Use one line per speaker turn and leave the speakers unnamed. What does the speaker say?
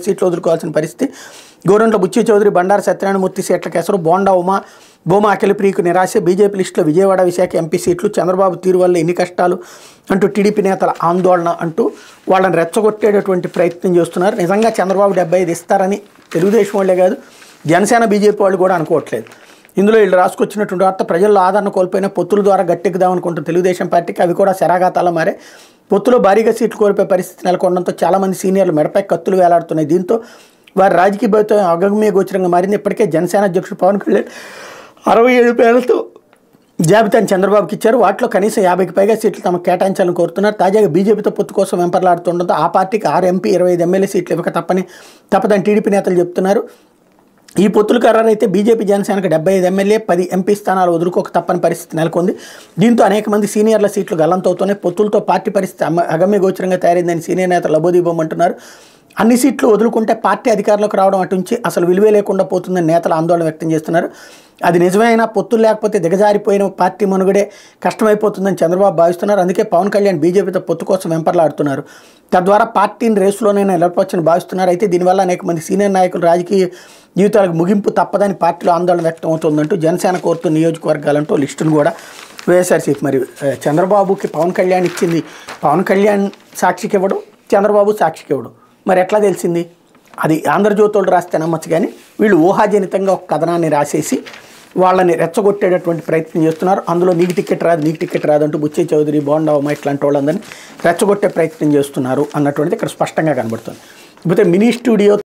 సీట్లు వదులుకోవాల్సిన పరిస్థితి గోరంట్ల బుచ్చి చౌదరి బండారు సత్యనారాయణమూర్తి సీట్ల కేసరు బోండా ఉమా భూమా అఖిలప్రియకు నిరాశ బీజేపీ లిస్టులో విజయవాడ విశాఖ ఎంపీ సీట్లు చంద్రబాబు తీరు వల్ల ఎన్ని కష్టాలు అంటూ టీడీపీ నేతల ఆందోళన అంటూ వాళ్ళని రెచ్చగొట్టేటటువంటి ప్రయత్నం చేస్తున్నారు నిజంగా చంద్రబాబు డెబ్బై ఐదు ఇస్తారని తెలుగుదేశం వాళ్ళే కాదు జనసేన బీజేపీ వాళ్ళు కూడా అనుకోవట్లేదు ఇందులో వీళ్ళు రాసుకొచ్చినటువంటి వార్త ప్రజల్లో ఆదరణ కోల్పోయిన పొత్తుల ద్వారా గట్టెక్కుదాం అనుకుంటున్న తెలుగుదేశం పార్టీకి అవి కూడా శరాఘాతాల మారే పొత్తులో భారీగా సీట్లు కోల్పోయే పరిస్థితి నెలకొనడంతో చాలామంది సీనియర్లు మెడపై కత్తులు వేలాడుతున్నాయి దీంతో వారి రాజకీయ భవితం అగమ్య గోచరంగా మారింది ఇప్పటికే జనసేన అధ్యక్షుడు పవన్ కళ్యాణ్ అరవై ఏడు పేర్లతో జాబితాను చంద్రబాబుకి ఇచ్చారు వాటిలో కనీసం యాభైకి పైగా సీట్లు తమకు కేటాయించాలని కోరుతున్నారు తాజాగా బీజేపీతో పొత్తు కోసం వెంపర్లాడుతుండడంతో ఆ పార్టీకి ఆరు ఎంపీ ఇరవై ఐదు ఎమ్మెల్యే సీట్లు ఇవ్వక తప్పని తప్పదని టీడీపీ నేతలు చెప్తున్నారు ఈ పొత్తులు ఖరారైతే బీజేపీ జనసేనకు డెబ్బై ఐదు ఎమ్మెల్యే పది ఎంపీ స్థానాలు వదులుకోక తప్పని పరిస్థితి నెలకొంది దీంతో అనేక మంది సీనియర్ల సీట్లు గల్లంతవుతూనే పొత్తులతో పార్టీ పరిస్థితి అమ- అగమ్య గోచరంగా తయారైందని సీనియర్ నేతలు లబోదీబోమంటున్నారు అన్ని సీట్లు వదులుకుంటే పార్టీ అధికారంలోకి రావడం అటుంచి అసలు విలువే లేకుండా పోతుందని నేతలు ఆందోళన వ్యక్తం చేస్తున్నారు అది నిజమైనా పొత్తులు లేకపోతే దిగజారిపోయిన పార్టీ మనుగడే కష్టమైపోతుందని చంద్రబాబు భావిస్తున్నారు అందుకే పవన్ కళ్యాణ్ బీజేపీతో పొత్తు కోసం వెంపర్లాడుతున్నారు తద్వారా పార్టీని రేసులోనైనా నిలపవచ్చని భావిస్తున్నారు అయితే దీనివల్ల అనేక మంది సీనియర్ నాయకులు రాజకీయ జీవితాలకు ముగింపు తప్పదని పార్టీలో ఆందోళన వ్యక్తం అవుతుందంటూ జనసేన కోరుతున్న నియోజకవర్గాలంటూ లిస్టును కూడా వైఎస్ఆర్సీపీ మరి ఆ, చంద్రబాబుకి పవన్ కళ్యాణ్ ఇచ్చింది పవన్ కళ్యాణ్ సాక్షికి ఇవ్వడం చంద్రబాబు సాక్షికి ఇవ్వడం మరి ఎట్లా తెలిసింది అది ఆంధ్రజ్యోతి వాళ్ళు రాస్తే నమ్మచ్చు కానీ వీళ్ళు ఊహాజనితంగా ఒక కథనాన్ని రాసేసి వాళ్ళని రెచ్చగొట్టేటటువంటి ప్రయత్నం చేస్తున్నారు అందులో నీకు టికెట్ రాదు నీకు టికెట్ రాదు అంటూ బుచ్చే చౌదరి బోండావమ్మ ఇట్లాంటి వాళ్ళందరినీ రెచ్చగొట్టే ప్రయత్నం చేస్తున్నారు అన్నటువంటిది ఇక్కడ స్పష్టంగా కనబడుతుంది ఇకపోతే మినీ స్టూడియో